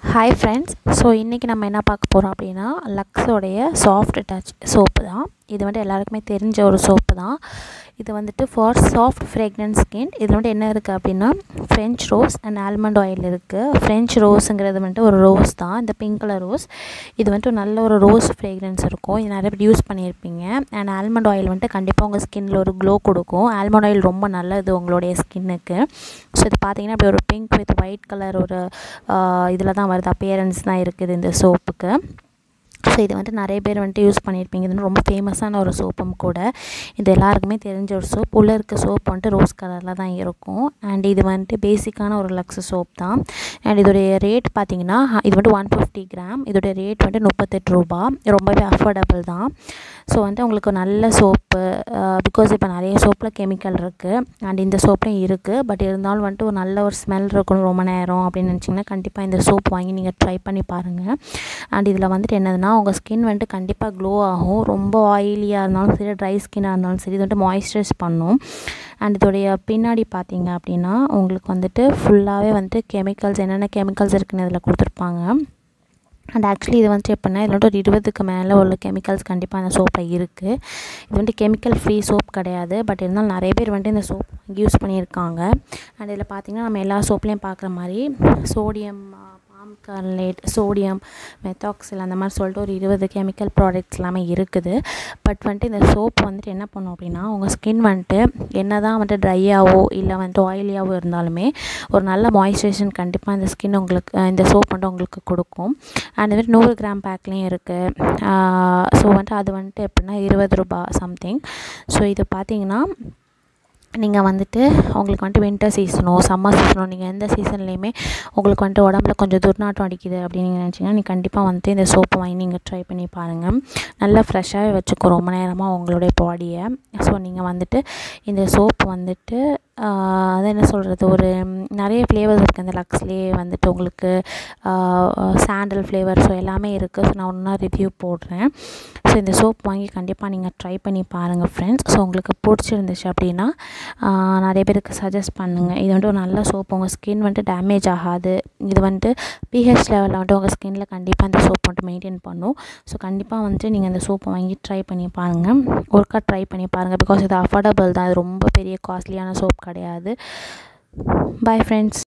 hi friends so இன்றைக்கி நம்ம என்ன பார்க்க போகிறோம் அப்படின்னா லக்ஸோடைய சாஃப்ட் டச் சோப்பு தான் இது வந்துட்டு எல்லாருக்குமே தெரிஞ்ச ஒரு சோப்பு தான் இது வந்துட்டு ஃபார் சாஃப்ட் ஃப்ரேக்ரன்ஸ் ஸ்கின் இதில் வந்துட்டு என்ன இருக்குது அப்படின்னா French rose and almond oil இருக்குது ஃப்ரெஞ்ச் ரோஸுங்கிறது வந்துட்டு ஒரு ரோஸ் தான் இந்த பிங்க் கலர் ரோஸ் இது வந்துட்டு நல்ல ஒரு ரோஸ் ஃப்ரேக்ரன்ஸ் இருக்கும் இது நிறைய பேர் யூஸ் பண்ணியிருப்பீங்க அண்ட் ஆல்மண்ட் ஆயில் வந்துட்டு கண்டிப்பாக உங்கள் ஸ்கின்னில் ஒரு க்ளோ கொடுக்கும் ஆல்மண்ட் ஆயில் ரொம்ப நல்லது உங்களுடைய ஸ்கின்னுக்கு ஸோ இது பார்த்தீங்கன்னா அப்படி ஒரு பிங்க் வித் ஒயிட் கலர் ஒரு இதில் தான் வருது அப்பியரன்ஸ் தான் இருக்குது இந்த சோப்புக்கு ஸோ இது வந்துட்டு நிறைய பேர் வந்துட்டு யூஸ் பண்ணியிருப்பீங்க இது வந்து ரொம்ப ஃபேமஸான ஒரு சோப்பும் கூட இது எல்லாருக்குமே தெரிஞ்ச ஒரு சோப் உள்ளே இருக்க சோப் வந்துட்டு ரோஸ் கலரில் தான் இருக்கும் அண்ட் இது வந்துட்டு பேசிக்கான ஒரு லக்ஸ் சோப் தான் அண்ட் இதோடைய ரேட் பார்த்தீங்கன்னா இது வந்துட்டு ஒன் ஃபிஃப்டி கிராம் இதோடைய ரேட் வந்துட்டு முப்பத்தெட்டு ரூபா ரொம்பவே அஃபோர்டபுள் தான் ஸோ வந்துட்டு உங்களுக்கு நல்ல சோப்பு பிகாஸ் இப்போ நிறைய சோப்பில் கெமிக்கல் இருக்குது அண்ட் இந்த சோப்லையும் இருக்குது பட் இருந்தாலும் வந்துட்டு ஒரு நல்ல ஒரு ஸ்மெல் இருக்கணும் ரொம்ப நேரம் அப்படின்னு நினச்சிங்கன்னா கண்டிப்பாக இந்த சோப் வாங்கி நீங்கள் ட்ரை பண்ணி பாருங்கள் அண்ட் இதில் வந்துட்டு என்னதுன்னா உங்கள் ஸ்கின் வந்துட்டு கண்டிப்பாக க்ளோ ஆகும் ரொம்ப ஆயிலியாக இருந்தாலும் சரி ட்ரை ஸ்கின்னாக இருந்தாலும் சரி இது வந்துட்டு மாய்ஸ்சரைஸ் பண்ணும் அண்ட் இதோடைய பின்னாடி பார்த்தீங்க அப்படின்னா உங்களுக்கு வந்துட்டு ஃபுல்லாகவே வந்துட்டு கெமிக்கல்ஸ் என்னென்ன கெமிக்கல்ஸ் இருக்குன்னு இதில் கொடுத்துருப்பாங்க அண்ட் ஆக்சுவலி இது வந்துட்டு எப்படின்னா இதில் வந்துட்டு ஒரு இருபதுக்கு மேலே உள்ள கெமிக்கல்ஸ் கண்டிப்பாக அந்த சோப்பில் இருக்குது இது வந்துட்டு கெமிக்கல் ஃப்ரீ சோப் கிடையாது பட் இருந்தாலும் நிறைய பேர் வந்துட்டு இந்த சோப் யூஸ் பண்ணியிருக்காங்க அண்ட் இதில் பார்த்திங்கன்னா நம்ம எல்லா சோப்லேயும் பார்க்குற மாதிரி sodium palm kernelate sodium methoxyl அந்த மாதிரி சொல்லிட்டு ஒரு இருபது கெமிக்கல் ப்ராடக்ட்ஸ் எல்லாமே இருக்குது பட் வந்துட்டு இந்த சோப் வந்துட்டு என்ன பண்ணும் அப்படின்னா உங்கள் ஸ்கின் வந்துட்டு என்ன தான் வந்துட்டு ட்ரையாவோ இல்லை வந்துட்டு ஆயிலியாவோ இருந்தாலுமே ஒரு நல்ல மாய்ஸ்சரைசேஷன் கண்டிப்பாக இந்த ஸ்கின் உங்களுக்கு இந்த சோப் வந்துட்டு உங்களுக்கு கொடுக்கும் அண்ட் வந்துட்டு நூறு கிராம் பேக்லேயும் இருக்குது ஸோ வந்துட்டு அது வந்துட்டு எப்படின்னா இருபது ரூபா சம்திங் ஸோ இது பார்த்தீங்கன்னா நீங்கள் வந்துட்டு உங்களுக்கு வந்துட்டு வின்டர் சீசனோ சம்மர் சீசனோ நீங்கள் எந்த சீசன்லேயுமே உங்களுக்கு வந்துட்டு உடம்புல கொஞ்சம் துர்நாற்றம் அடிக்குது அப்படின்னு நீங்கள் நினச்சிங்கன்னா நீங்கள் கண்டிப்பாக வந்துட்டு இந்த சோப்பு வாங்கி நீங்கள் ட்ரை பண்ணி பாருங்கள் நல்லா ஃப்ரெஷ்ஷாகவே வச்சுக்கும் ரொம்ப நேரமாக உங்களுடைய பாடியை ஸோ நீங்கள் வந்துட்டு இந்த சோப்பு வந்துட்டு அது என்ன சொல்கிறது ஒரு நிறைய ஃப்ளேவர்ஸ் இருக்குது இந்த லக்ஸ்லேயே வந்துட்டு உங்களுக்கு சாண்டல் ஃப்ளேவர் ஸோ எல்லாமே இருக்குது ஸோ நான் ஒன்றா ரிவ்யூ போடுறேன் ஸோ இந்த சோப் வாங்கி கண்டிப்பாக நீங்கள் ட்ரை பண்ணி பாருங்கள் ஃப்ரெண்ட்ஸ் ஸோ உங்களுக்கு பிடிச்சிருந்துச்சு அப்படின்னா நிறைய பேருக்கு சஜஸ்ட் பண்ணுங்கள் இது வந்துட்டு ஒரு நல்ல சோப் உங்கள் ஸ்கின் வந்துட்டு டேமேஜ் ஆகாது இது வந்துட்டு பிஹெச் லெவலில் வந்துட்டு உங்கள் ஸ்கின்னில் கண்டிப்பாக இந்த சோப் வந்துட்டு மெயின்டைன் பண்ணும் ஸோ கண்டிப்பாக வந்துட்டு நீங்கள் இந்த சோப்பை வாங்கி ட்ரை பண்ணி பாருங்கள் ஒருக்கா ட்ரை பண்ணி பாருங்கள் பிகாஸ் இது அஃபோர்டபுள் தான் அது ரொம்ப பெரிய காஸ்ட்லியான சோப் கிடையாது பாய் ஃப்ரெண்ட்ஸ்